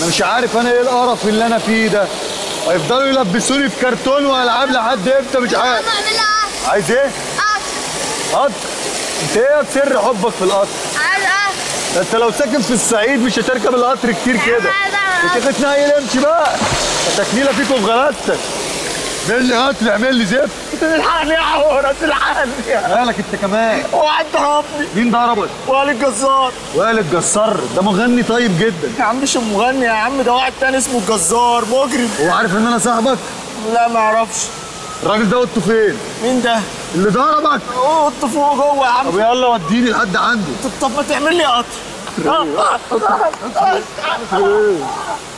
مش عارف انا ايه القرف اللي انا فيه ده هيفضلوا يلبسوني في كرتون والعاب لحد امتى مش عارف ماما اعملها عايز ايه؟ قطر قطر انت ايه سر حبك في القطر؟ عايز قطر ده انت لو ساكن في الصعيد مش هتركب القطر كتير كده عايز انت تتنيل امشي بقى تكنيله فيكم في غلطتك اعمل لي قطر اعمل لي زفت الحقني يا عورة الحقني مالك انت كمان واحد ضربني مين ضربك؟ وقال الجزار وائل الجسار ده مغني طيب جدا يا عم مش مغني يا عم ده واحد تاني اسمه الجزار مجرم هو عارف ان انا صاحبك؟ لا ما اعرفش الراجل ده اوضته فين؟ مين ده؟ اللي ضربك قط فوق جوه يا عم طب يلا وديني لحد عنده طب ما تعمل لي قطر